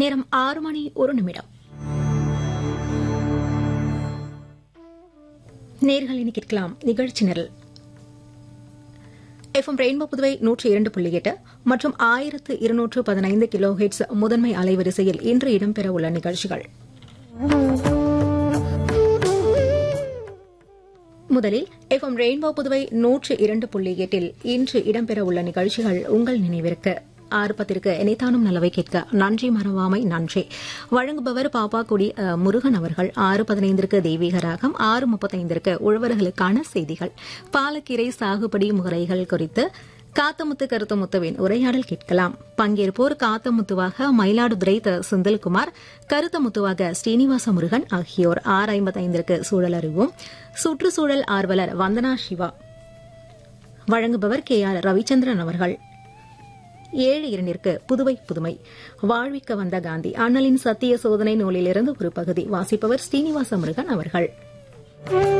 நேரம் ஆறு மணி ஒரு நிமிடம் நேர்களினி கேட்கலாம் நிகழ்ச்சி நிரல் எஃப்எம் ரெயின்போ புதுவை நூற்றி இரண்டு புள்ளி எட்டு மற்றும் ஆயிரத்து இருநூற்று பதினைந்து கிலோ ஹெட்ஸ் முதன்மை அலைவரிசையில் இன்று இடம்பெறவுள்ள நிகழ்ச்சிகள் முதலில் எஃப்எம் ரெயின்போ புதுவை நூற்று இரண்டு புள்ளி எட்டில் இன்று இடம்பெறவுள்ள நிகழ்ச்சிகள் உங்கள் நினைவிற்கு ஆறு பத்திற்கு இணைத்தானும் நலவை கேட்க நன்றி மறவாமை நன்றி வழங்குபவர் பாப்பாக்குடி அ, முருகன் அவர்கள் ஆறு பதினைந்திற்கு தெய்வீக ராகம் ஆறு முப்பத்தைந்திற்கு உழவர்களுக்கான செய்திகள் பாலக்கீரை சாகுபடி முறைகள் குறித்து காத்தமுத்து கருத்தமுத்துவின் உரையாடல் கேட்கலாம் பங்கேற்போர் காத்தமுத்துவாக மயிலாடுதுறை த செந்தில்குமார் கருத்தமுத்துவாக ஸ்ரீனிவாச முருகன் ஆகியோர் ஆறு ஐம்பத்தைந்திற்கு சூழல் அறிவும் சுற்றுச்சூழல் ஆர்வலர் வந்தனா சிவா வழங்குபவர் கே ஆர் ரவிச்சந்திரன் அவர்கள் ஏழு இரண்டிற்கு புதுவை புதுமை வாழ்விக்க வந்த காந்தி அண்ணலின் சத்திய சோதனை நூலிலிருந்து ஒரு பகுதி வாசிப்பவர் ஸ்ரீனிவாச முருகன் அவர்கள்